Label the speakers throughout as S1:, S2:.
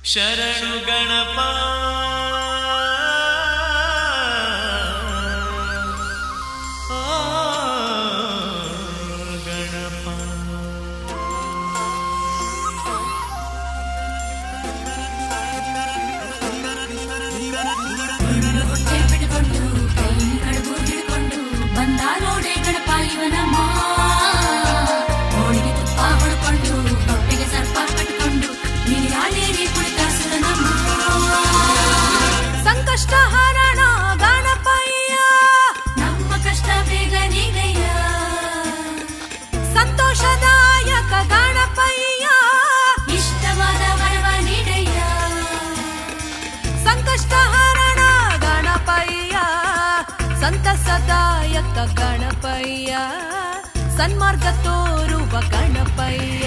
S1: ಶರಣು ಗಣಪ ಆ, ಗಣಪ
S2: ಹೊಟ್ಟೆ ಬಿಟ್ಕೊಂಡು ಕೈ ಕಡುಬು ಹಿಡ್ಕೊಂಡು ಬಂದ ನೋಡೆ ಗಣಪ ಇವನಮ್ಮ ಹೋಳಿಗೆ ತುಪ್ಪ ಹೊಡ್ಕೊಂಡು ಹೊಟ್ಟೆಗೆ ಸರ್ಪ ಕಟ್ಕೊಂಡು ನೀರಾಡೇರಿ ಕುಳಿತ ಸುರನಮ್ಮ
S3: ಸಂಕಷ್ಟ ಹರಣ ಗಣಪಯ್ಯ
S2: ನಮ್ಮ ಕಷ್ಟ ಬೇಗ ನೀಗಯ್ಯ
S3: ಸಂತೋಷದಾಯಕ ಗಣಪಯ್ಯ
S2: ಇಷ್ಟವಾದ ವರವ ನೀಡಯ್ಯ
S3: ಸಂಕಷ್ಟ ಹರಣ ಗಣಪಯ್ಯ ಸಂತಸದಾಯಕ ಗಣಪಯ್ಯ ಸನ್ಮಾರ್ಗ ತೋರುವ ಗಣಪಯ್ಯ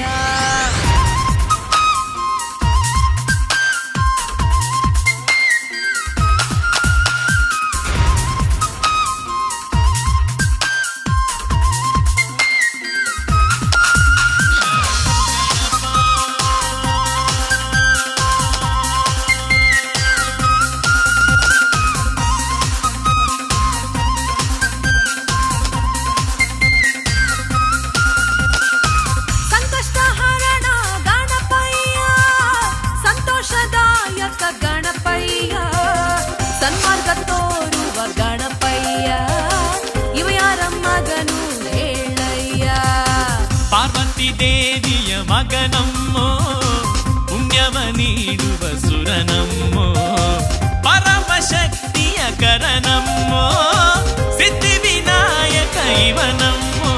S3: ಸಂಕಷ್ಟ ಹರಣ ಗಣಪಯ್ಯ ಸಂತೋಷದಾಯಕ ಗಣಪಯ್ಯ ಸನ್ಮಾರ್ಗ ತೋರುವ ಗಣಪಯ್ಯ ಇವ ಯಾರ ಮಗನು ಹೇಳಯ್ಯ
S1: ಪಾರ್ವತಿ ದೇವಿಯ ಮಗನಮ್ಮೋ ಪುಣ್ಯವ ನೀಡುವ ಸುರನಮ್ಮೋ ಪರಮಶಕ್ತಿಯ ಕರನಮ್ಮೋ ಸಿದ್ಧಿ ವಿನಾಯಕ ಇವನಮ್ಮೋ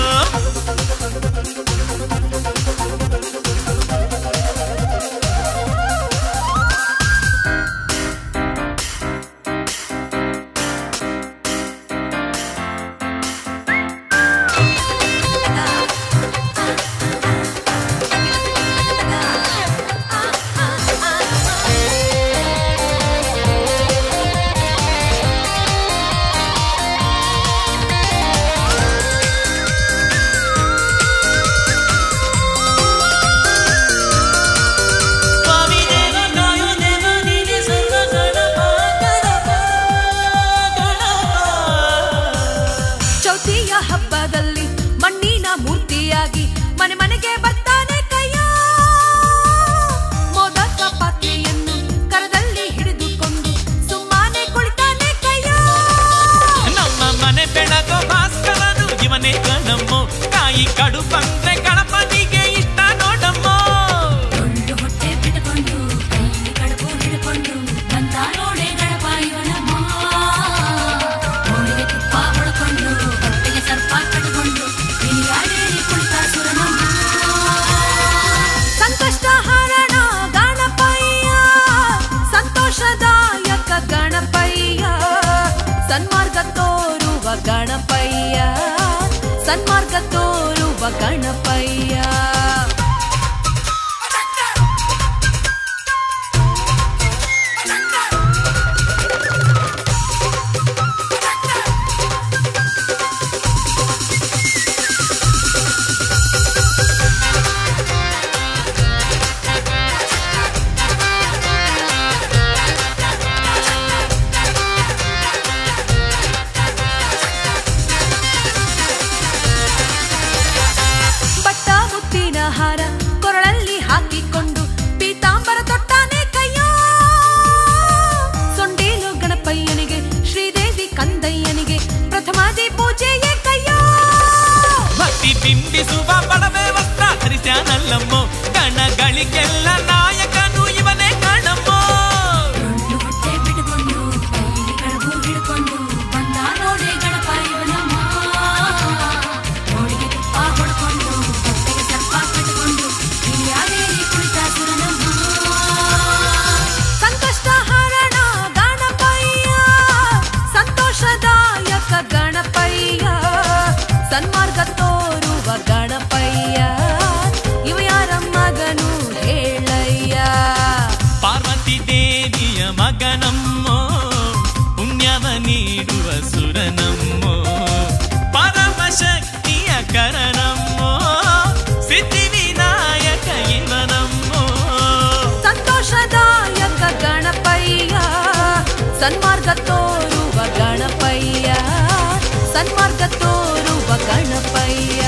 S1: ಸ್ವಾಮಿ ದೇವ ಕಾಯೋ ದೇವ ನೀನೆ ಸರ್ವ ಗಣಪ ಗಣಪ ಗಣಪ
S3: ಚೌತಿಯ ಹಬ್ಬದಲ್ಲಿ ಮಣ್ಣಿನ ಮೂರ್ತಿಯಾಗಿ ಮನೆ ಮನೆಗೆ ಬರ್ತಾನೆ ಕೈಯ ಮೋದಕ ಪಾತ್ರೆಯನ್ನು ಕರದಲ್ಲಿ ಹಿಡಿದುಕೊಂಡು ಸುಮ್ಮನೆ ಕುಳಿತಾನೆ ಕೈಯ
S1: ನಮ್ಮ ಮನೆ ಬೆಳಗೋ ಭಾಸ್ಕರನು ಇವನೇ ಗಣಮ್ಮೋ ಕಾಯಿ ಕಡು ಬಂದ್ರೆ ಗಣಪನಿಗೆ ಇಷ್ಟ ನೋಡಮ್ಮೋ
S2: ದೊಡ್ಡ ಹೊಟ್ಟೆ ಬಿಟ್ಕೊಂಡು ಕೈ ಕಡುಬು ಹಿಡ್ಕೊಂಡು ಬಂದ ನೋಡೆ ಗಣಪ ಇವನಮ್ಮ ಹೋಳಿಗೆ ತುಪ್ಪ ಹೊಡ್ಕೊಂಡು ಹೊಟ್ಟೆಗೆ ಸರ್ಪ ಕಟ್ಕೊಂಡು ನೀರಾಡೇರಿ ಕುಳಿತ ಸುರನಮ್ಮ
S3: ಸಂಕಷ್ಟ ಹರಣ ಗಣಪಯ್ಯ ಸಂತೋಷದಾಯಕ ಗಣಪಯ್ಯ ಸನ್ಮಾರ್ಗ ತೋರುವ ಗಣಪಯ್ಯ ಸನ್ಮಾರ್ಗ ತೋರುವ ಗಣಪಯ್ಯ ಬಟ್ಟ ಮುತ್ತಿನ ಹಾರ ಕೊರಳಲ್ಲಿ ಹಾಕಿಕೊಂಡು ಪೀತಾಂಬರ ತೊಟ್ಟಾನೆ ಕೈಯ ಸೊಂಡೇಲು ಗಣಪಯ್ಯನಿಗೆ ಶ್ರೀದೇವಿ ಕಂದಯ್ಯನಿಗೆ ಪ್ರಥಮಾದಿ ಪೂಜೆಯೇ ಕೈಯ
S1: ಭಕ್ತಿ ಬಿಂಬಿಸುವ ಬಡವೆ ವಸ್ತ್ರ ಧರಿಸ್ಯಾನಲ್ಲಮ್ಮೋ ಗಣಗಳಿಗೆಲ್ಲ ನಾಯಕನು ಇವನೇ ಕಾಣಮ್ಮೋ
S2: ದೊಡ್ಡ ಹೊಟ್ಟೆ ಬಿಟ್ಕೊಂಡು ಕೈ ಕಡುಬು ಹಿಡ್ಕೊಂಡು ಬಂದ ನೋಡೆ ಗಣಪ ಇವನಮ್ಮ ಹೋಳಿಗೆ ತುಪ್ಪ ಹೊಡ್ಕೊಂಡು ಹೊಟ್ಟೆಗೆ ಸರ್ಪ ಕಟ್ಕೊಂಡು ನೀರಾಡೇರಿ ಕುಳಿತ ಸುರನಮ್ಮ
S3: ಸಂಕಷ್ಟ ಹರಣ ಗಣಪಯ್ಯ ಸಂತೋಷದಾಯಕ ಗಣಪಯ್ಯ ಸನ್ಮಾರ್ಗ ತೋರುವ ಗಣಪಯ್ಯ ಸನ್ಮಾರ್ಗ ತೋರುವ ಗಣಪಯ್ಯ ಸನ್ಮಾರ್ಗ ತೋರುವ ಗಣಪಯ್ಯ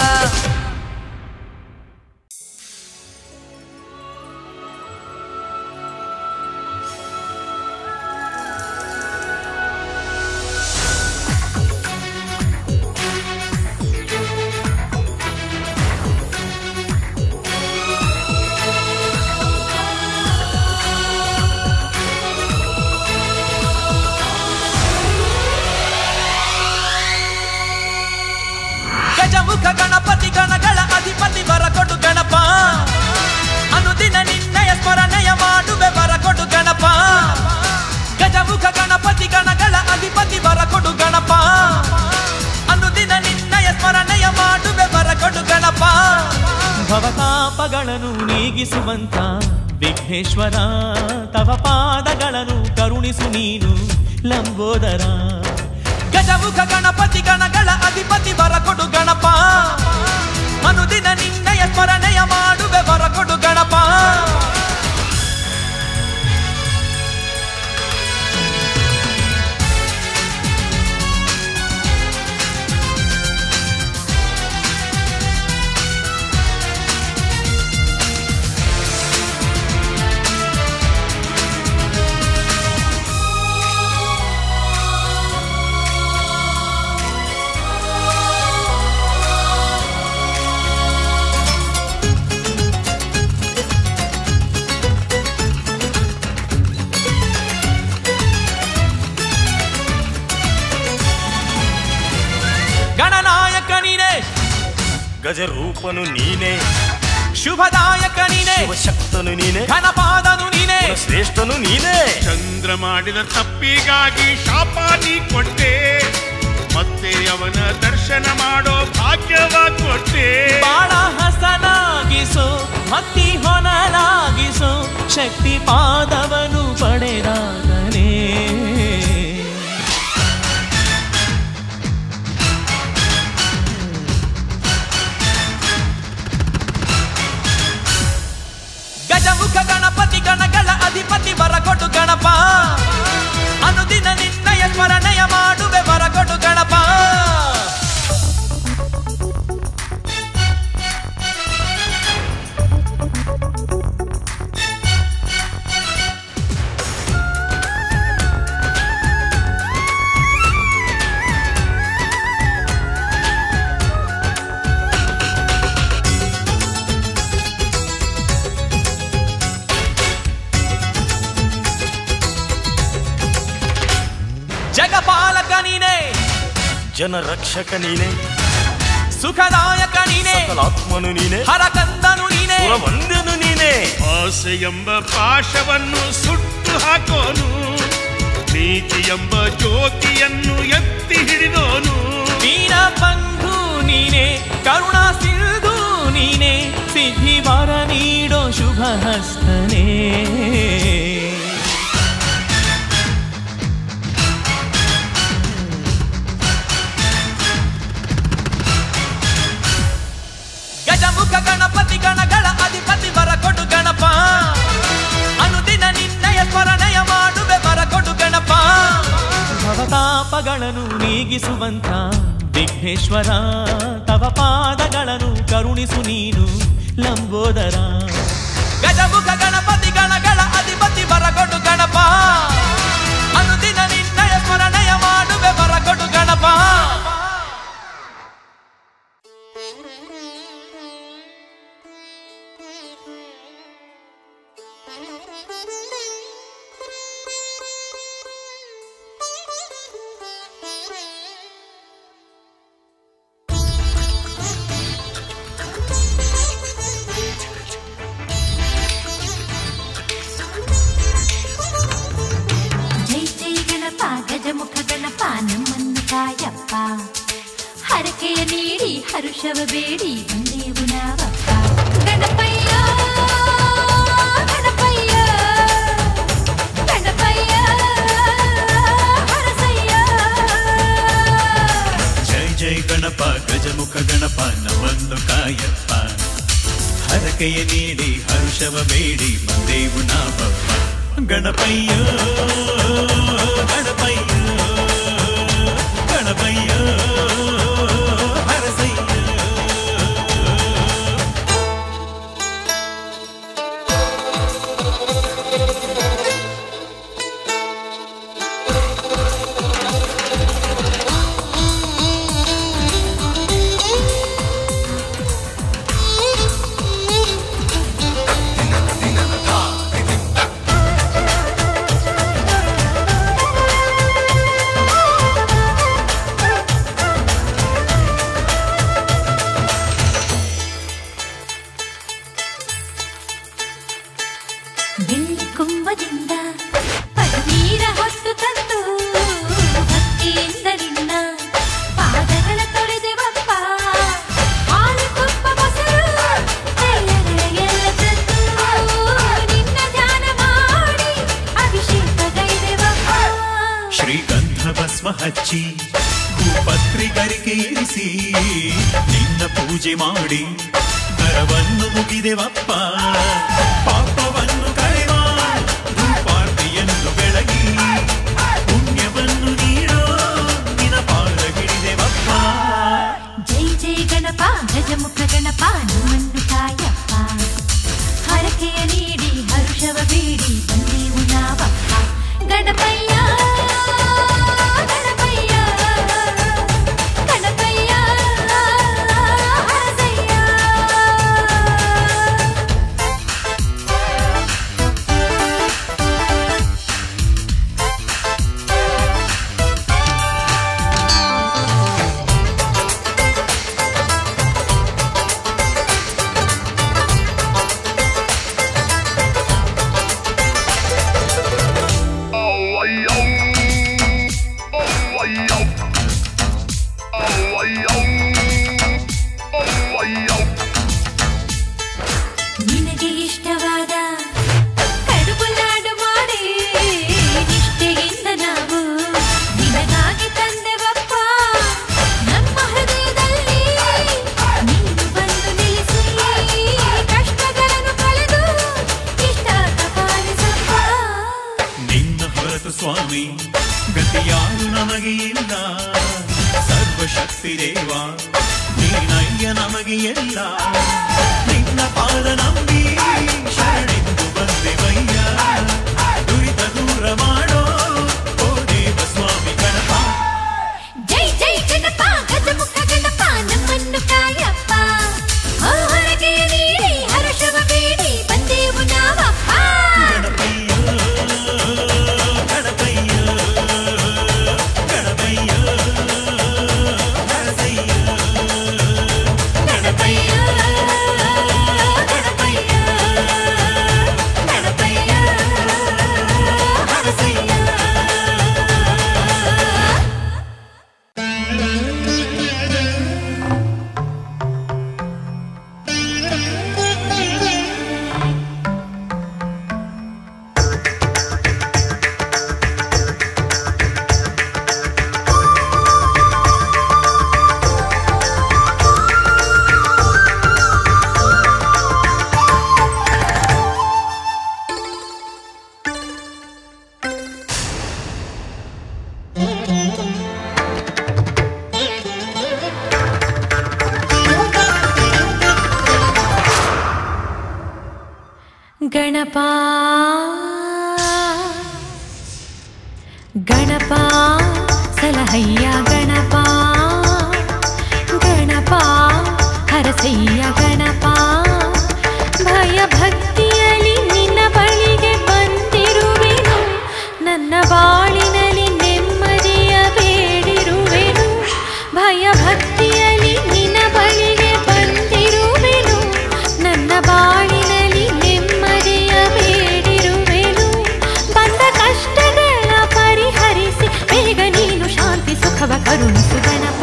S1: ಗಜಮುಖ ಗಣಪತಿ ಗಣಗಳ ಅಧಿಪತಿ ವರ ಕೊಡು ಗಣಪ ಅನುದಿನ ನಿನ್ನಯ ಸ್ಮರಣೆಯ ಮಾಡುವೆ ವರ ಕೊಡು ಗಣಪ ಗಜಮುಖ ಗಣಪತಿ ಗಣಗಳ ಅಧಿಪತಿ ವರ ಕೊಡು ಗಣಪ ಅನುದಿನ ನಿನ್ನಯ ಸ್ಮರಣೆಯ ಮಾಡುವೆ ವರ ಕೊಡು ಗಣಪ ಭವತಾಪಗಳನ್ನು ನೀಗಿಸುವಂತ ವಿಘ್ನೇಶ್ವರ ತವ ಪಾದಗಳನ್ನು ಕರುಣಿಸು ನೀನು ಲಂಬೋದರ ಗಜಮುಖ ಗಣಪತಿ ಗಣಗಳ ಅಧಿಪತಿ ವರ ಕೊಡು ಗಣಪ ಅನುದಿನ ನಿನ್ನಯ ಸ್ಮರಣೆಯ ಮಾಡುವೆ ವರ ಕೊಡು ಗಣಪ ಗಣನಾಯಕ ನೀನೇ
S4: ಗಜರೂಪನು ನೀನೇ
S1: ಶುಭದಾಯಕ ನೀನೇ
S4: ಶಿವಶಕ್ತನು ನೀನೇ
S1: ಘನಪಾದನು ನೀನೇ
S4: ಶ್ರೇಷ್ಠನು ನೀನೇ
S5: ಚಂದ್ರ ಮಾಡಿದ ತಪ್ಪಿಗಾಗಿ ಶಾಪ ನೀ ಕೊಟ್ಟೆ ಮತ್ತೆ ಅವನ ದರ್ಶನ ಮಾಡೋ ಭಾಗ್ಯವ ಕೊಟ್ಟೆ
S1: ಬಾಳ ಹಸನಾಗಿಸೋ ಭಕ್ತಿ ಹೊನಲಾಗಿಸೋ ಶಕ್ತಿ ಪಾದವನು ಪಡೆದಾಗಲೇ ಗಜಮುಖ ಗಣಪತಿ ಗಣಗಳ ಅಧಿಪತಿ ವರ ಕೊಡು ಗಣಪ ಅನುದಿನ ನಿನ್ನಯ ಸ್ಮರಣೆಯ ಮಾಡುವೆ ವರ ಕೊಡು ಗಣಪ ಜಗಪಾಲಕ ನೀನೇ
S4: ಜನ ರಕ್ಷಕ ನೀನೇ
S1: ಸುಖದಾಯಕ ನೀನೇ
S4: ಸಕಲಾತ್ಮನು ನೀನೇ
S1: ಹರಕಂದನು ನೀನೇ
S4: ಸುರವಂದ್ಯನು ನೀನೇ
S5: ಆಸೆ ಎಂಬ ಪಾಶವನ್ನು ಸುಟ್ಟು ಹಾಕೋನು ನೀತಿ ಎಂಬ ಜ್ಯೋತಿಯನ್ನು ಎತ್ತಿ ಹಿಡಿದೋನು
S1: ವೀರ ಬಂಧು ನೀನೇ ಕರುಣಾ ಸಿಂಧು ನೀನೇ ಸಿದ್ಧಿ ವರ ನೀಡೋ ಶುಭ ಹಸ್ತನೇ ಗಜಮುಖ ಗಣಪತಿ ಗಣಗಳ ಅಧಿಪತಿ ವರ ಕೊಡು ಗಣಪ ಅನುದಿನ ನಿನ್ನಯ ಸ್ಮರಣೆಯ ಮಾಡುವೆ ವರ ಕೊಡು ಗಣಪ ಭವತಾಪಗಳನ್ನು ನೀಗಿಸುವಂತ ವಿಘ್ನೇಶ್ವರ ತವ ಪಾದಗಳನ್ನು ಕರುಣಿಸು ನೀನು ಲಂಬೋದರ ಗಜಮುಖ ಗಣಪತಿ ಗಣಗಳ ಅಧಿಪತಿ ವರ ಕೊಡು ಗಣಪ ಅನುದಿನ ನಿನ್ನಯ ಸ್ಮರಣೆಯ ಮಾಡುವೆ ವರ ಕೊಡು ಗಣಪ
S2: ಜೈ ಜೈ ಗಣಪ ಗಜಮುಖ ಗಣಪ ನಮ್ಮನ್ನು ಕಾಯಪ್ಪ ಹರಕೆಯ ನೀಡಿ ಹರುಷವ ಬೇಡಿ ಬಂದೇವು ನಾವಪ್ಪ ಗಣಪಯ್ಯ ಗಣಪಯ್ಯ ಗಣಪಯ್ಯ ಹರಸಯ್ಯ
S6: ಜೈ ಜೈ ಗಣಪ ಗಜಮುಖ ಗಣಪ ನವನ್ನು ಕಾಯಪ್ಪ ಹರಕೆಯ ನೀಡಿ ಹರ್ಷವ ಬೇಡಿ ಬಂದೇವು ನಾವಪ್ಪ ಗಣಪಯ್ಯ ಗಣಪಯ್ಯ ಗಣಪಯ್ಯ ಹರಸಯ್ಯ
S2: ಬೆಳ್ಳಿ ಕುಂಭದಿಂದ ಪನ್ನೀರ ಹೊತ್ತು ತಂದು ಭಕ್ತಿಯಿಂದ ನಿನ್ನ ಪಾದಗಳ ತೊಳೆದೆವಪ್ಪ ಹಾಲು ತುಪ್ಪ ಮೊಸರು ಎಲ್ಲರಿಗೆಲ್ಲ ತಂದು ನಿನ್ನ ಧ್ಯಾನ ಮಾಡಿ ಅಭಿಷೇಕಗೈದೆವಪ್ಪ
S6: ಶ್ರೀಗಂಧ ಭಸ್ಮ ಹಚ್ಚಿ ಭೂಪತ್ರಿಕರಿಗೆ ಇರಿಸಿ ನಿನ್ನ ಪೂಜೆ ಮಾಡಿ ದರವನ್ನು ಮುಗಿದೆವಪ್ಪ ಪಾಪವನ್ನು ಕಳೆವ ರೂಪಾರ್ತಿಯನ್ನು ಬೆಳಗಿ ಪುಣ್ಯವನ್ನು ನೀಡೋ ನಿನ ಪಾದ ಹಿಡಿದೆವಪ್ಪ
S2: ಜೈ ಜೈ ಗಣಪ ಗಜಮುಖ ಗಣಪ ನಮ್ಮನ್ನು ಕಾಯಪ್ಪ ಹರಕೆಯ ನೀಡಿ ಹರುಷವ ಬೇಡಿ ಬಂದೆವು ನಾವಪ್ಪ ಗಣಪಯ್ಯ ಗಣಪಯ್ಯ ಗಣಪಯ್ಯ ಹರಸಯ್ಯ ನಿನಗೆ ಇಷ್ಟವಾದ ಕಡುಬು ಲಾಡು ಮಾಡಿ ನಿಷ್ಠೆಯಿಂದ ನಾವು ನಿನಗಾಗಿ ತಂದೆವಪ್ಪ ನಮ್ಮ ಹೃದಯದಲ್ಲಿ ನೀನು ಬಂದು ನಿಲ್ಲಿಸಿ ಕಷ್ಟಗಳನ್ನು ಕಳೆದು ಇಷ್ಟ ಪಾಲಿಸಪ್ಪ
S6: ನಿನ್ನ ಹೊರತು ಸ್ವಾಮಿ ಗತಿಯಾರು ನಮಗೆ ಇಲ್ಲ ಸರ್ವಶಕ್ತಿ ದೇವ ನೀನಯ್ಯ ನಮಗೆ ಎಲ್ಲ ನಿನ್ನ ಪಾದ ನಂಬಿ ಶರಣೆಂದು ಬಂದೆವಯ್ಯ ದುರಿತ ದೂರ ಮಾಡೋ ಓ ದೇವ ಸ್ವಾಮಿ ಗಣಪ
S2: ಜೈ ಜೈ ಗಣಪ ಗಜಮುಖ ಗಣಪ ನಮ್ಮನ್ನು ಕಾಯಪ್ಪ ಹೊರಗೆ ನೀಡಿ ಹರ್ಷವ ಬೇಡಿ ಬಂದೆವು ನಾವಪ್ಪ
S6: ಗಣಪಯ್ಯ ಗಣಪಯ್ಯ ಗಣಪಯ್ಯ ಹರಸಯ್ಯ
S2: ಗಣಪಯ್ಯ ಗಣಪಯ್ಯ ಗಣಪಯ್ಯ
S6: ಹರಸಯ್ಯ
S3: ಗಣಪ ಗಣಪ ಸಲಹಯ್ಯ ಗಣಪ ಗಣಪ ಹರಸಯ್ಯ ಗಣಪ ಭಯ ಭಕ್ತಿಯಲ್ಲಿ ನಿನ್ನ ಬಳಿಗೆ ಬಂದಿರುವೆನು ನನ್ನ ಬಾಳಿನಲ್ಲಿ ನೆಮ್ಮದಿಯ ಬೇಡಿರುವೆನು ಭಯ ಭಕ್ತಿಯಲ್ಲಿ ನಿನ್ನ ಬಳಿಗೆ ಬಂದಿರುವೆನು ನನ್ನ ಬಾಳಿನಲ್ಲಿ ನೆಮ್ಮದಿಯ ಬೇಡಿರುವೆನು ಬಂದ ಕಷ್ಟಗಳ ಪರಿಹರಿಸಿ ಬೇಗ ನೀನು ಶಾಂತಿ ಸುಖವ ಕರುಣಿಸು ಗಣಪ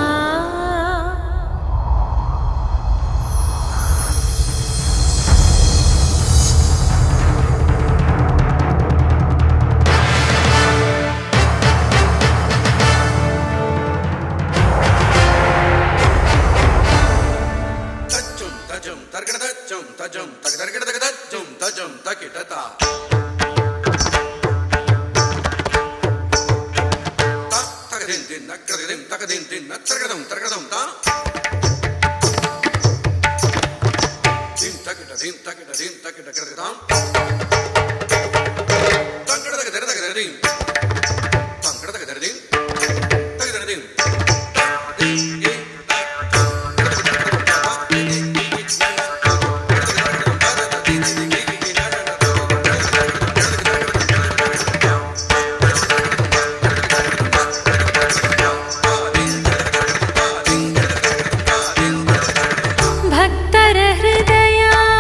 S7: ತಜ್ಜುಂ ತಜುಂ ತರ್ಗಡ ತಜ್ಜುಂ ತಜುಂ ತಗ ತರ್ಗಡ ತಗ ತಜ್ಜುಂ ತಜುಂ ತಕಿಟತ ತಗದಿಂ ತಗದಿಂ ತಿನ್ನ ತರಗದಂ ತರಗದಂ ತಾ ಧಿಂ ತಕಿಟ ಧಿಂ ತಕಿಟ ಧಿಂ ತಕಿಟ ಕರಗದಾಂ ತಂಗಡದಗ ದರದಗ ದರದಿಂ ತಂಗಡದಗ ದರದಿಂ ತಗದರದಿಂ
S8: ಭಕ್ತರ ಹೃದಯ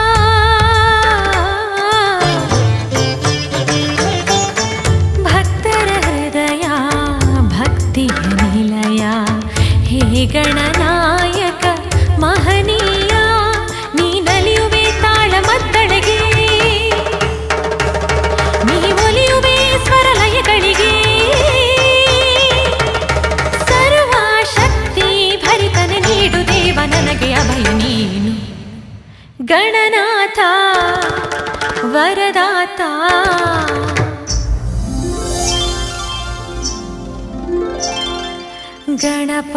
S8: ಭಕ್ತರ ಹೃದಯ ಭಕ್ತಿಯ ನಿಲಯ ಹೇ ಗಣನಾಯಕ ಮಹನೀಯ ನೀ ನಲಿಯುವೆ ತಾಳ ಮದ್ದಳೆಗೆ ನೀ ಒಲಿಯುವೆ ಸ್ವರಲಯಗಳಿಗೆ ಸರ್ವ ಶಕ್ತಿ ಭರಿತನ ನೀಡು ದೇವ ನನಗೆ ಅಭಯ ನೀನು ಗಣನಾಥ ವರದಾತ ಗಣಪ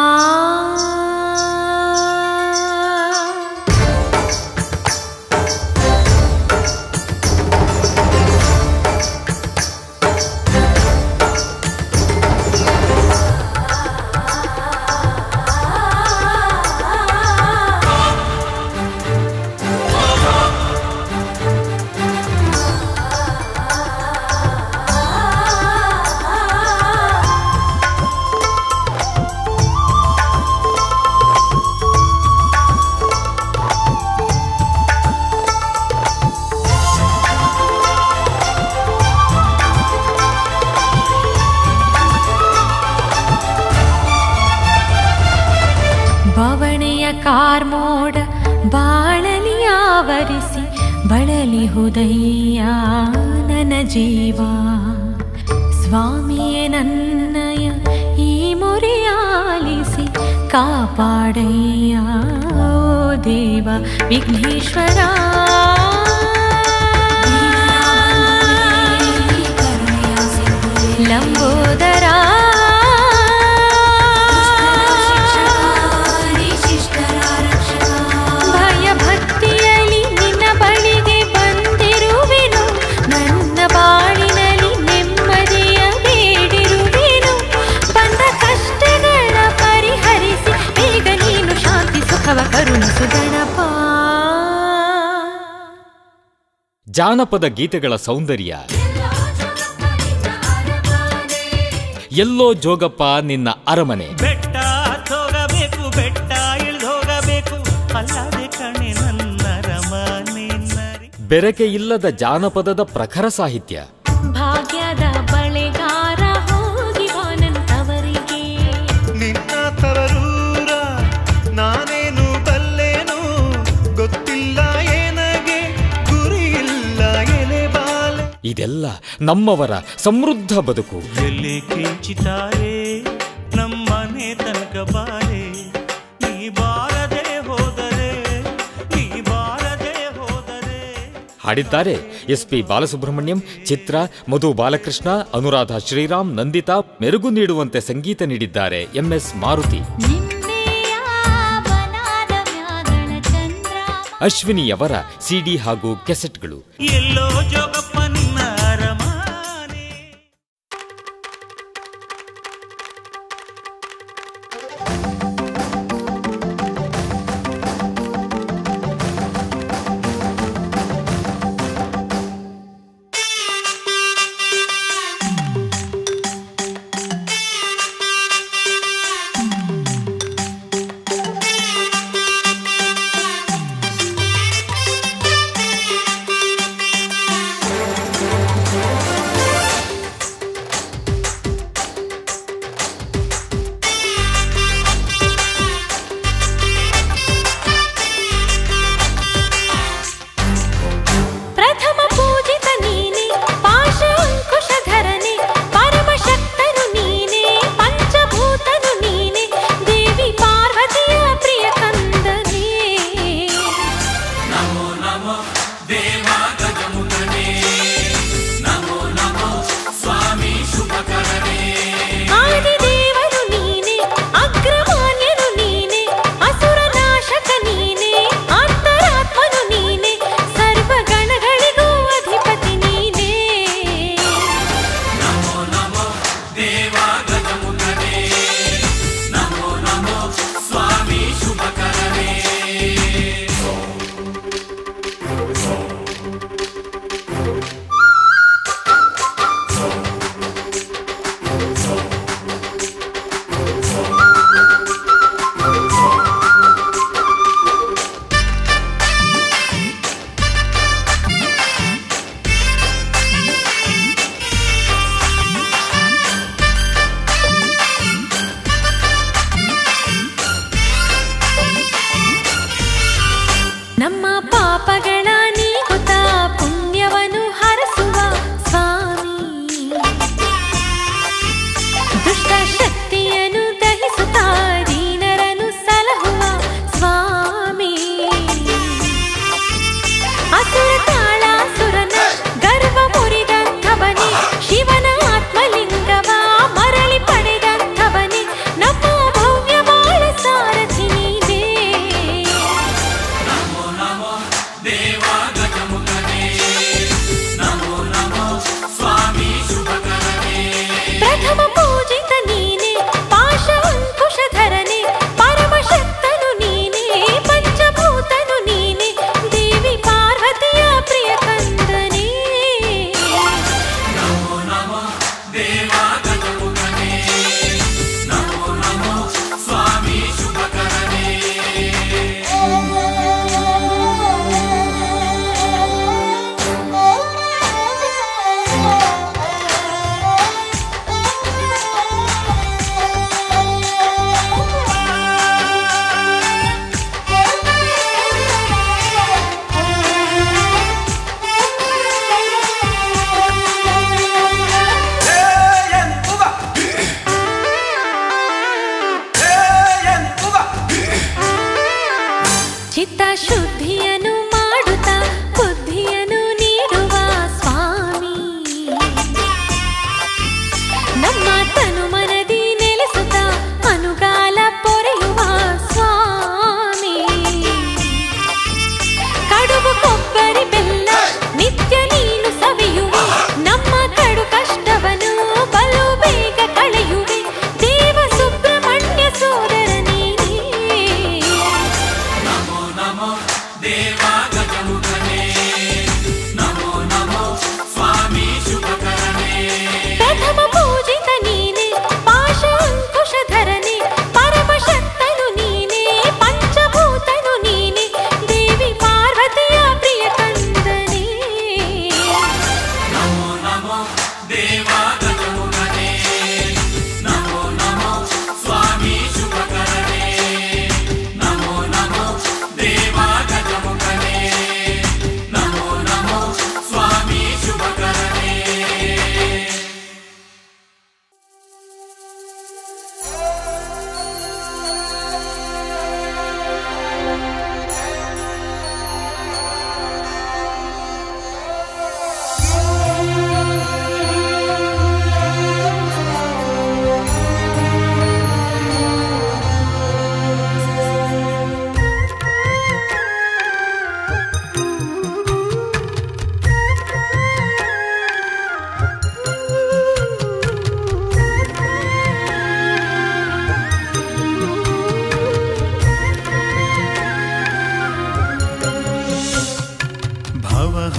S8: ಬವಣೆಯ ಕಾರ್ಮೋಡ ಬಾಳಲಿ ಆವರಿಸಿ ಬಳಲಿ ಹುದಯ್ಯ ನನ್ನ ಜೀವ ಸ್ವಾಮಿಯೇ ನನ್ನಯ ಈ ಮೊರೆಯಾಲಿಸಿ ಕಾಪಾಡಯ್ಯ ಓ ದೇವ ವಿಘ್ನೇಶ್ವರ ಲಂಬೋದರ ಭಯ ಭಕ್ತಿಯಲ್ಲಿ ನಿನ್ನ ಬಳಿಗೆ ಬಂದಿರುವೆನು ನನ್ನ ಬಾಳಿನಲ್ಲಿ ನೆಮ್ಮದಿಯ ಬೇಡಿರುವೆನು ಬಂದ ಕಷ್ಟಗಳ ಪರಿಹರಿಸಿ ಬೇಗ ನೀನು ಶಾಂತಿ ಸುಖವ ಕರುಣಿಸು ಗಣಪ
S9: ಜಾನಪದ ಗೀತೆಗಳ ಸೌಂದರ್ಯ ಎಲ್ಲೋ ಜೋಗಪ್ಪ ನಿನ್ನ ಅರಮನೆ
S6: ಬೆಟ್ಟ ಹೋಗಬೇಕು ಬೆಟ್ಟ ಇಳ್ದು ಹೋಗಬೇಕು ಅಲ್ಲದೆ ಕಣೆ ನನ್ನ ರಮನೆ ನರಿ
S9: ಬೆರಕೆ ಇಲ್ಲದ ಜಾನಪದದ ಪ್ರಖರ ಸಾಹಿತ್ಯ
S8: ಭಾಗ್ಯದ ಬಳೆಗಾರ ಹೋಗಿ ಬಾನಂತವರಿಗೆ
S6: ನಿನ್ನ ತವರೂರ ನಾನೇನು ಬಲ್ಲೇನು ಗೊತ್ತಿಲ್ಲ ಏನಗೆ ಗುರಿ ಇಲ್ಲ ಎಲೆ ಬಾಲೆ
S9: ಇದೆಲ್ಲ ನಮ್ಮವರ ಸಮೃದ್ಧ ಬದುಕು
S6: ಎಲ್ಲಿ ಕಿಂಚಿತಾರೆ ನಮ್ಮನೆ ತನಕ ಬಾರೆ ನೀ ಬಾರದೆ ಹೋದರೆ ನೀ ಬಾರದೆ ಹೋದರೆ
S9: ಹಾಡಿದ್ದಾರೆ ಎಸ್ ಪಿ ಬಾಲಸುಬ್ರಹ್ಮಣ್ಯಂ ಚಿತ್ರ ಮಧು ಬಾಲಕೃಷ್ಣ ಅನುರಾಧ ಶ್ರೀರಾಮ್ ನಂದಿತಾ ಮೆರುಗು ನೀಡುವಂತೆ ಸಂಗೀತ ನೀಡಿದ್ದಾರೆ ಎಂಎಸ್ ಮಾರುತಿ
S8: ನಿನ್ನೆಯ ಬನಾದ ಮ್ಯಾಗಳ ಚಂದ್ರ
S9: ಅಶ್ವಿನಿಯವರ ಸಿಡಿ ಹಾಗೂ ಕೆಸೆಟ್ಗಳು
S6: ಎಲ್ಲೋ ಜೋಗಪ್ಪ ನಿನ್ನ ಅರಮನೆ
S8: ಿ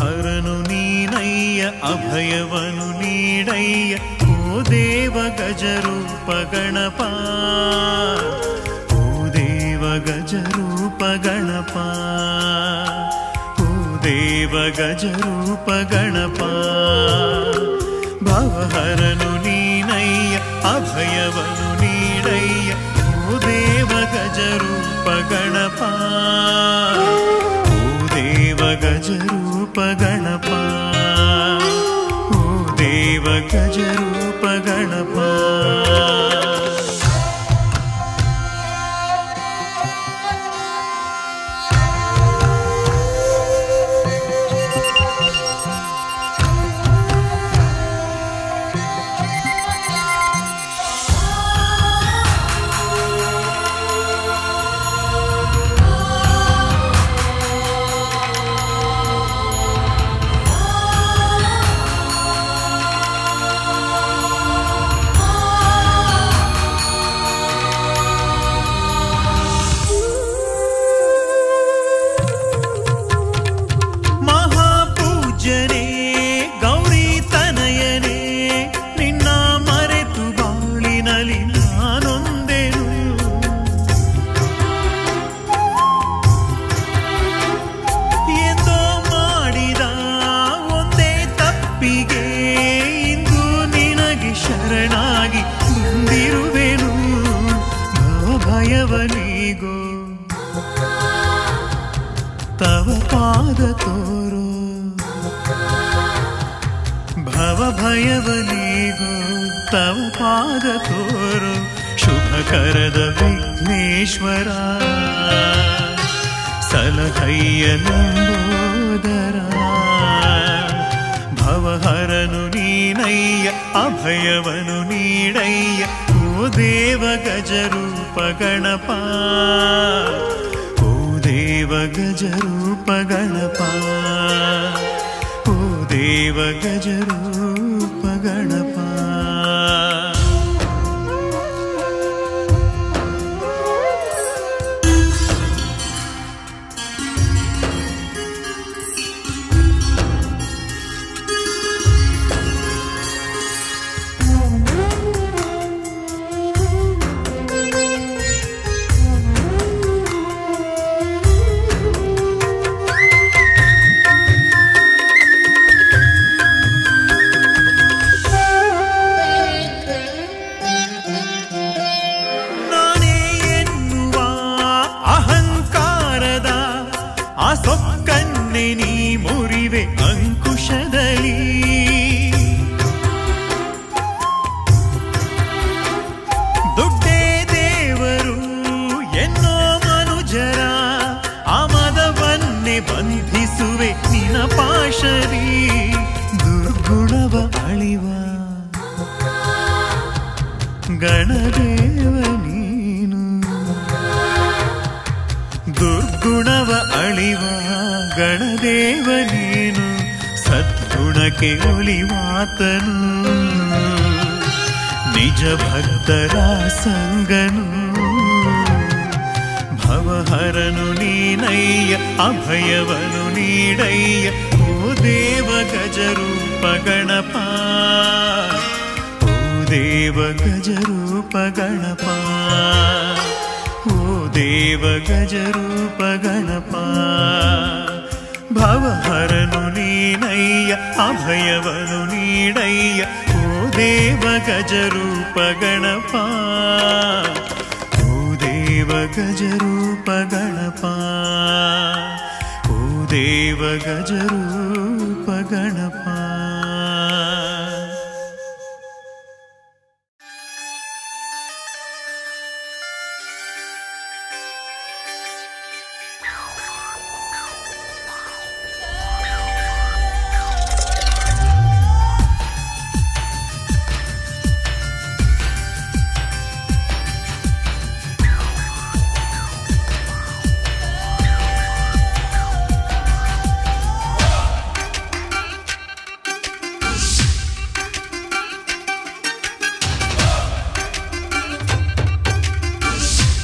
S6: ಭವಹರನು ನೀನಯ್ಯ ಅಭಯವನು ನೀಡಯ್ಯ ಓ ದೇವ ಗಜರೂಪ ಗಣಪ ಓ ದೇವ ಗಜರೂಪ ಗಣಪ ಓ ದೇವ ಗಜರೂಪ ಗಣಪ ಭವಹರನು ನೀನಯ್ಯ ಅಭಯವನು ನೀಡಯ್ಯ ಓ ದೇವ ಗಜರೂಪ ಗಣಪ ಓ ದೇವ ಗಜರೂಪ ಗಣಪ ಓ ದೇವ ಗಜರೂಪ ಗಣಪ ಮಹಾಪೂಜ್ಯನೇ ಗೌರಿ ತನಯನೇ ನಿನ್ನ ಮರೆತು ಬಾಳಿನಲಿ ನಾನೊಂದೆನು ಎಂದೋ ಮಾಡಿದ ಒಂದೇ ತಪ್ಪಿಗೆ ಇಂದು ನಿನಗೆ ಶರಣಾಗಿ ಬಂದಿರುವೆನು ಭಯವನಿಗೋ ತವ ಪಾದ ತೋರು ಭವ ಭಯವನಿಗೋ ತವ ಪಾದ ತೋರು ಶುಭಕರದ ವಿಘ್ನೇಶ್ವರ ಸಲಹಯ್ಯ ನಂಬೋದರ ಭವಹರನು ನೀನಯ್ಯ ಅಭಯವನು ನೀಡಯ್ಯ ಓ ದೇವ ಗಜರೂಪ ಗಣಪ ಓ ದೇವ ಗಜರೂಪ ಗಣಪ ಓ ದೇವ ಗಜರೂಪ ಗಣಪ ನಾನೇ ಎನ್ನುವ ಅಹಂಕಾರದ ಆ ಸೊಕ್ಕನ್ನೆ ನೀ ಮುರಿವೆ ಅಂಕುಶದಲ್ಲಿ ದುಡ್ಡೇ ದೇವರು ಎನ್ನೋ ಮನುಜರ ಆಮದವನ್ನೇ ಬಂಧಿಸುವೆ ನಿನ ಪಾಶರಿ ದುರ್ಗುಣವ ಅಳಿವ ಗಣದೇವ ನೀನು ದುರ್ಗುಣವ ಅಳಿವ ಗಣದೇವ ನೀನು ಸದ್ಗುಣಕ್ಕೆ ಒಲಿವಾತನು ನಿಜ ಭಕ್ತರ ಸಂಗನು ಭವಹರನು ನೀನಯ್ಯ ಅಭಯವನು ನೀಡಯ್ಯ ಓ ದೇವ ಗಜರೂಪ ಗಣಪ ಓ ದೇವ ಗಜರೂಪ ಗಣಪ ಓ ದೇವ ಗಜರೂಪ ಗಣಪ ಭವಹರನು ನೀನಯ್ಯ ಅಭಯವನು ನೀಡಯ್ಯ ಓ ದೇವ ಗಜರೂಪ ಗಣಪ ಓ ದೇವ ಗಜರೂಪ ಗಣಪ ಓ ದೇವ ಗಜರೂಪ ಗಣಪ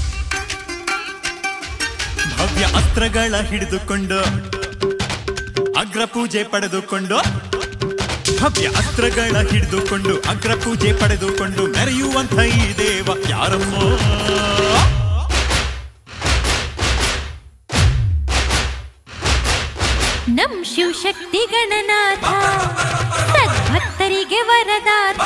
S6: ಭವ್ಯ ಅಸ್ತ್ರಗಳ ಹಿಡಿದುಕೊಂಡು ಅಗ್ರ ಪೂಜೆ ಪಡೆದುಕೊಂಡು ಭವ್ಯ ಅಸ್ತ್ರಗಳ ಹಿಡಿದುಕೊಂಡು ಅಗ್ರ ಪೂಜೆ ಪಡೆದುಕೊಂಡು ಮೆರೆಯುವಂಥ ಈ ದೇವ ಯಾರಮ್ಮೋ
S8: ನಮ್ ಶಿವಶಕ್ತಿ ಗಣನಾಥ ಸದ್ಭಕ್ತರಿಗೆ ವರದಾತ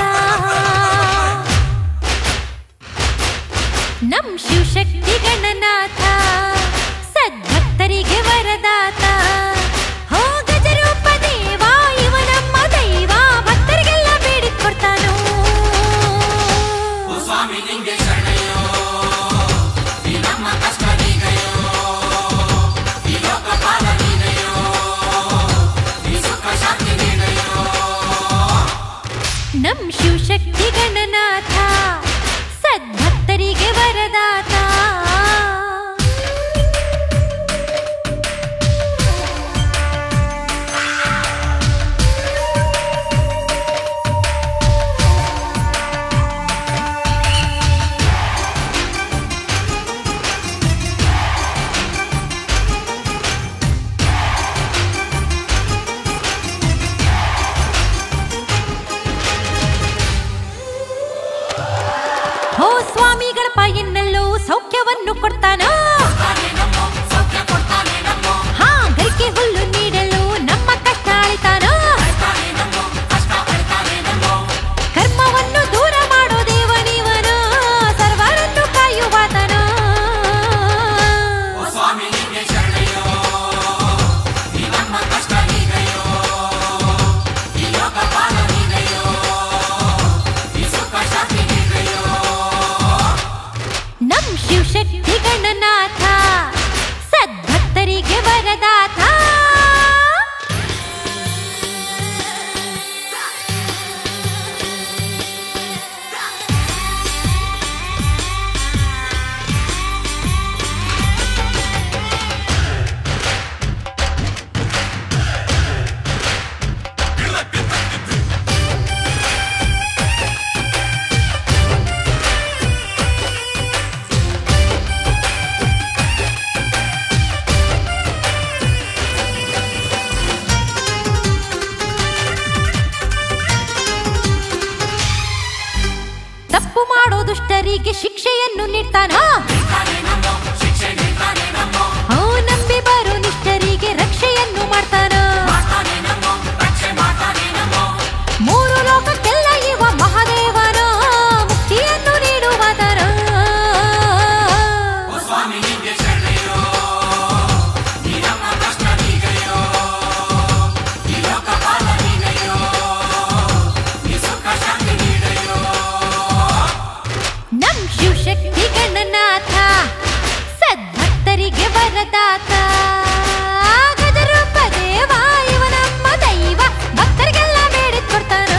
S8: ನಮ್ ಶಿವಶಕ್ತಿ ಗಣನಾಥ ಸದ್ಭಕ್ತರಿಗೆ ವರದಾತ ಹೋ ಗಜರೂಪ ದೇವ ಇವ ನಮ್ಮ ದೈವ ಭಕ್ತರಿಗೆಲ್ಲ ಬೇಡಿಕೊಡ್ತಾನೋ ನಮ್ ಶಿವಶಕ್ತಿ ಗಣನಾಥ ಸದ್ಭಕ್ತರಿಗೆ ವರದಾತ ಹೋ ಸ್ವಾಮಿಗಳ ಎನ್ನಲ್ಲೂ ಸೌಖ್ಯವನ್ನು ಕೊಡ್ತಾನ ಹಾ ಗರಿಕೆ ಹುಲ್ಲು ನೀಡಲು ನಮ್ಮ ಕಷ್ಟ ಅಳಿತಾನ ಕರ್ಮವನ್ನು ದೂರ ಮಾಡೋ ದೇವನಿವನ ಸರ್ವರನ್ನು ಕಾಯುವಾತನ ನಮ್ ಶಿವಶಕ್ತಿ ಗಣನಾಥ ಸದ್ಭಕ್ತರಿಗೆ ವರದಾತ ತಪ್ಪು ಮಾಡೋ ದುಷ್ಟರಿಗೆ ಶಿಕ್ಷೆಯನ್ನು ನೀಡ್ತಾನ ಹೋ ನಂಬಿ ಬರೋ ನಿಷ್ಠರಿಗೆ ರಕ್ಷೆಯನ್ನು ಮಾಡ್ತಾನ ಮೂರು ಲೋಕಕ್ಕೆಲ್ಲ ಇವ ಮಹಾದೇವನ ಮುಕ್ತಿಯನ್ನು ನೀಡುವದರ ನಮ್ ಶಿವಶಕ್ತಿ ಗಣನಾಥ ಸದ್ಭಕ್ತರಿಗೆ ವರದಾತ ಗಜರೂಪ ದೇವ ಇವ ನಮ್ಮ ದೈವ ಭಕ್ತರಿಗೆಲ್ಲ ಬೇಡಿಕೊಡ್ತಾನ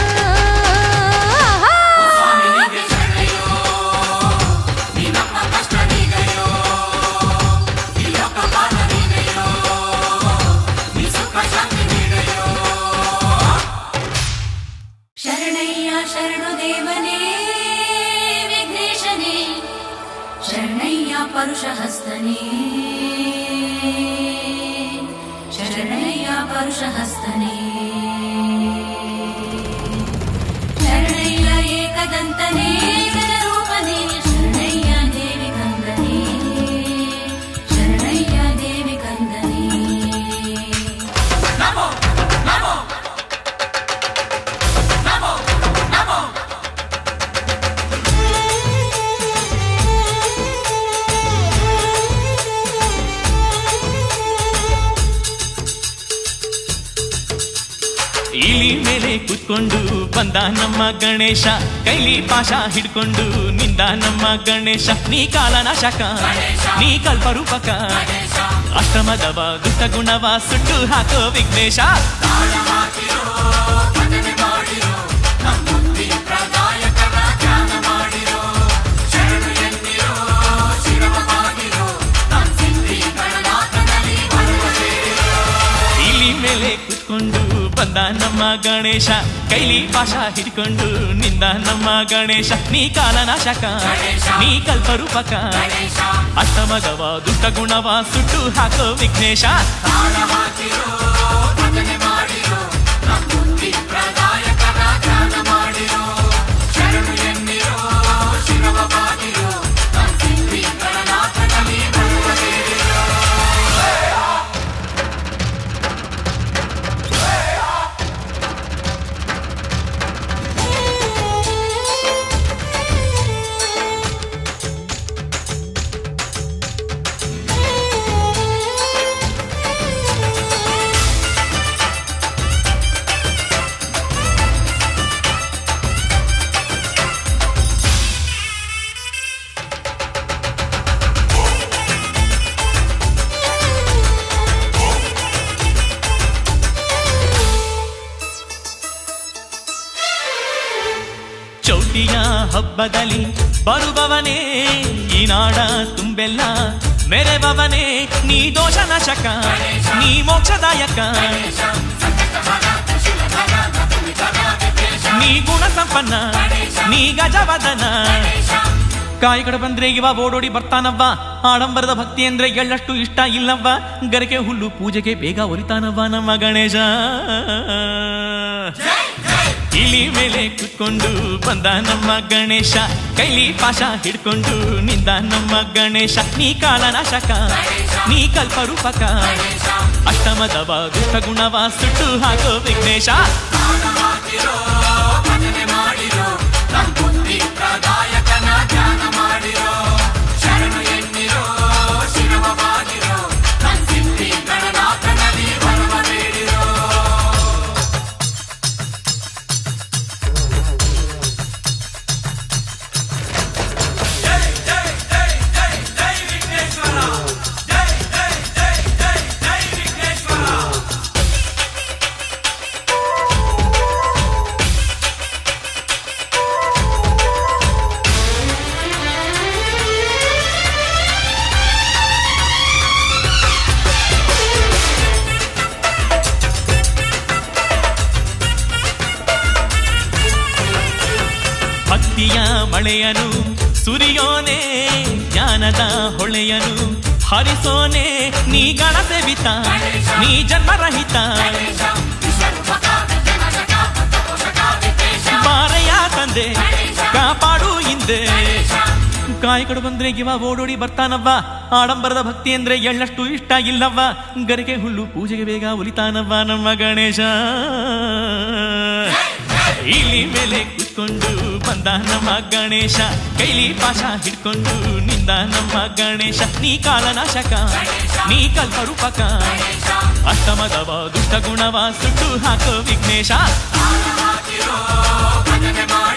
S2: ಶರಣಯ್ಯ ಶರಣು ದೇವನೇ ವಿಘ್ನೇಶನೇ ಶರಣಯ್ಯ ಪರುಷ ಹಸ್ತನೇ ಶರಣಯ್ಯ ಪರುಷ ಹಸ್ತನೇ ಶರಣಯ್ಯ ಏಕದಂತನೇ ಗಜರೂಪನೇ ಶರಣಯ್ಯ ದೇವಿ ಕಂದನೇ ಶರಣಯ್ಯ ದೇವಿ ಕಂದನೇ
S10: ಇಲಿ ಮೇಲೆ ಕೂತ್ಕೊಂಡು ಬಂದ ನಮ್ಮ ಗಣೇಶ ಕೈಲಿ ಪಾಶ ಹಿಡ್ಕೊಂಡು ನಿಂದ ನಮ್ಮ ಗಣೇಶ ನೀ ಕಾಲನಾಶಕ ನೀ ಕಲ್ಪರೂಪಕ ಅಷ್ಟಮದವ ದುಷ್ಟ ಗುಣವ ಸುಟ್ಟು ಹಾಕೋ ವಿಘ್ನೇಶ ಇಲಿ ಮೇಲೆ ಕೂತ್ಕೊಂಡು ಬಂದ ನಮ್ಮ ಗಣೇಶ ಕೈಲಿ ಪಾಶ ಹಿಡ್ಕೊಂಡು ನಿಂದ ನಮ್ಮ ಗಣೇಶ ನೀ ಕಾಲನಾಶಕ ನೀ ಕಲ್ಪರೂಪಕ ಅಷ್ಟಮಗವ ದುಷ್ಟ ಗುಣವ ಸುಟ್ಟು ಹಾಕೋ ವಿಘ್ನೇಶ ಭಕ್ತಿಯ ಹಬ್ಬದಲ್ಲಿ ಬರುವವನೇ ಈ ನಾಡ ತುಂಬೆಲ್ಲ ಮೆರೆಬವನೇ ನೀ ದೋಷ ನಾಶಕ ನೀ ಮೋಕ್ಷದಾಯಕ ನೀ ಗುಣ ಸಂಪನ್ನ ನೀ ಗಜವದನ ಕಾಯಿ ಕಡೆ ಬಂದ್ರೆ ಇವ ಓಡೋಡಿ ಬರ್ತಾನವ್ವ ಆಡಂಬರದ ಭಕ್ತಿ ಅಂದ್ರೆ ಎಳ್ಳಷ್ಟು ಇಷ್ಟ ಇಲ್ಲವ್ವ ಗರಿಕೆ ಹುಲ್ಲು ಪೂಜೆಗೆ ಬೇಗ ಒಲಿತಾನವ್ವ ನಮ್ಮ ಗಣೇಶ ಇಲಿ ಮೇಲೆ ಕುತ್ಕೊಂಡು ಬಂದ ನಮ್ಮ ಗಣೇಶ ಕೈಲಿ ಪಾಶ ಹಿಡ್ಕೊಂಡು ನಿಂದ ನಮ್ಮ ಗಣೇಶ ನೀ ಕಾಲನಾಶಕ ನೀ ಕಲ್ಪರೂಪಕ ಅಷ್ಟಮದವ ದುಷ್ಟ ಗುಣವ ಸುಟ್ಟು ಹಾಕೋ ವಿಘ್ನೇಶ ಭಕ್ತಿಯ ಮಳೆಯನು ಸುರಿಯೋನೆ ಜ್ಞಾನದ ಹೊಳೆಯನು ಹರಿಸೋನೆ ನೀ ಗಣಸೆವಿತ ನೀ ಜನ್ಮರಹಿತ ಬಾರಯ್ಯ ತಂದೆ ಕಾಪಾಡು ಹಿಂದೆ ಕಾಯಿ ಕಡೆ ಬಂದ್ರೆ ಇವ ಓಡೋಡಿ ಬರ್ತಾನವ್ವ ಆಡಂಬರದ ಭಕ್ತಿ ಅಂದ್ರೆ ಎಳ್ಳಷ್ಟು ಇಷ್ಟ ಇಲ್ಲವ್ವ ಗರಿಗೆ ಹುಲ್ಲು ಪೂಜೆಗೆ ಬೇಗ ಒಲಿತಾನವ್ವ ನಮ್ಮ ಗಣೇಶ ಇಲ್ಲಿ ಮೇಲೆ ಕುತ್ಕೊಂಡು ಬಂದ ನಮ್ಮ ಗಣೇಶ ಕೈಲಿ ಪಾಶ ಹಿಡ್ಕೊಂಡು ನಿಂದ ನಮ್ಮ ಗಣೇಶ ನೀ ಕಾಲನಾಶಕ ನೀ ಕಲ್ಪರೂಪಕ ಅಷ್ಟಮದವ ದುಷ್ಟ ಗುಣವ ಸುಟ್ಟು ಹಾಕೋ ವಿಘ್ನೇಶ
S2: ಭಜನೆ ಮಾಡಿ